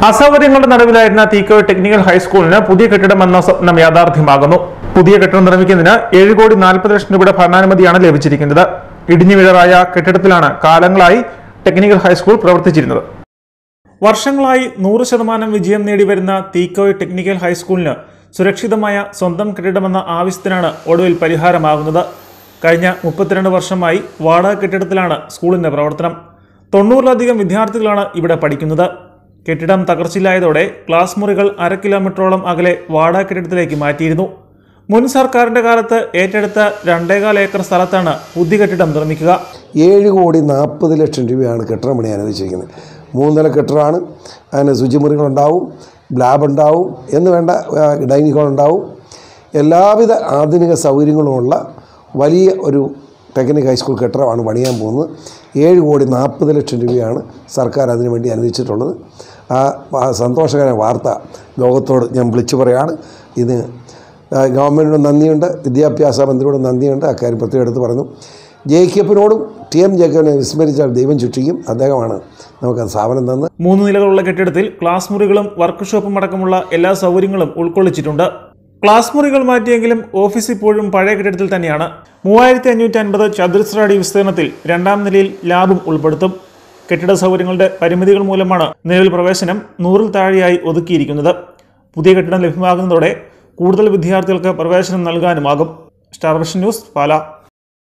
അസൗകര്യങ്ങളുടെ നടുവിലായിരുന്ന Teekoy technical ഹൈസ്കൂളിന് പുതിയ കെട്ടിടം എന്ന സ്വപ്നം യാഥാർത്ഥ്യമാകുന്നു പുതിയ കെട്ടിടം നിർമ്മിക്കുന്നതിന് ഏഴ് കോടി നാൽപ്പത് ലക്ഷം രൂപയുടെ ഭരണാനുമതിയാണ് ലഭിച്ചിരിക്കുന്നത് ഇടിഞ്ഞു വീഴറായ കെട്ടിടത്തിലാണ് കാലങ്ങളായി ടെക്നിക്കൽ ഹൈസ്കൂൾ പ്രവർത്തിച്ചിരുന്നത് വർഷങ്ങളായി നൂറ് ശതമാനം വിജയം നേടിവരുന്ന തീക്കോയ് ടെക്നിക്കൽ ഹൈസ്കൂളിന് സുരക്ഷിതമായ സ്വന്തം കെട്ടിടമെന്ന ആവശ്യത്തിനാണ് ഒടുവിൽ പരിഹാരമാകുന്നത് കഴിഞ്ഞ മുപ്പത്തിരണ്ട് വർഷമായി വാടക കെട്ടിടത്തിലാണ് സ്കൂളിന്റെ പ്രവർത്തനം തൊണ്ണൂറിലധികം വിദ്യാർത്ഥികളാണ് ഇവിടെ പഠിക്കുന്നത് കെട്ടിടം തകർച്ചയിലായതോടെ ക്ലാസ് മുറികൾ അര കിലോമീറ്ററോളം അകലെ വാടക കെട്ടിടത്തിലേക്ക് മാറ്റിയിരുന്നു മുൻ സർക്കാരിന്റെ കാലത്ത് ഏറ്റെടുത്ത രണ്ടേകാൽ ഏക്കർ സ്ഥലത്താണ് പുതിയ കെട്ടിടം നിർമ്മിക്കുക ഏഴ് കോടി നാൽപ്പത് ലക്ഷം രൂപയാണ് കെട്ടിടം പണി അനുവദിച്ചിരിക്കുന്നത് മൂന്നില കെട്ടിടമാണ് അതിന് ശുചിമുറികളുണ്ടാവും ലാബ് ഉണ്ടാവും എന്ന് വേണ്ട ആ, ഡൈനിങ് ഹാൾ ഉണ്ടാവും എല്ലാവിധ ആധുനിക സൗകര്യങ്ങളുമുള്ള വലിയ ഒരു ടെക്നിക് ഹൈസ്കൂൾ കെട്ടിടമാണ് പണിയാൻ പോകുന്നത് ഏഴ് കോടി നാൽപ്പത് ലക്ഷം രൂപയാണ് സർക്കാർ അതിനു വേണ്ടി അനുവദിച്ചിട്ടുള്ളത് ആ ആ സന്തോഷകരമായ വാർത്ത ലോകത്തോട് ഞാൻ വിളിച്ചു പറയാണ് ഇത് ആ, ഗവൺമെൻറ്റിനോട് നന്ദിയുണ്ട് വിദ്യാഭ്യാസ മന്ത്രിയോട് നന്ദിയുണ്ട് അക്കാര്യം പ്രത്യേകം എടുത്ത് പറഞ്ഞു ജേക്കബിനോടും ടി എം ജേക്കബിനെ വിസ്മരിച്ചാൽ ദൈവം ചുറ്റിക്കും അദ്ദേഹമാണ് നമുക്ക് ആ സ്ഥാപനം തന്ന് മൂന്ന് നിലകളുള്ള കെട്ടിടത്തിൽ ക്ലാസ് മുറികളും വർക്ക്ഷോപ്പും അടക്കമുള്ള എല്ലാ സൗകര്യങ്ങളും ഉൾക്കൊള്ളിച്ചിട്ടുണ്ട് ക്ലാസ് മുറികൾ മാറ്റിയെങ്കിലും ഓഫീസ് ഇപ്പോഴും പഴയ കെട്ടിടത്തിൽ തന്നെയാണ് മൂവായിരത്തി അഞ്ഞൂറ്റി അൻപത് ചതുരശ്ര അടി വിസ്തീർണത്തിൽ രണ്ടാം നിലയിൽ ലാബും ഉൾപ്പെടുത്തും കെട്ടിട സൗകര്യങ്ങളുടെ പരിമിതികൾ മൂലമാണ് നിലവിൽ പ്രവേശനം നൂറിൽ താഴെയായി ഒതുക്കിയിരിക്കുന്നത് പുതിയ കെട്ടിടം ലഭ്യമാകുന്നതോടെ കൂടുതൽ വിദ്യാർത്ഥികൾക്ക് പ്രവേശനം നൽകാനുമാകും സ്റ്റാർ വിഷൻ ന്യൂസ് പാല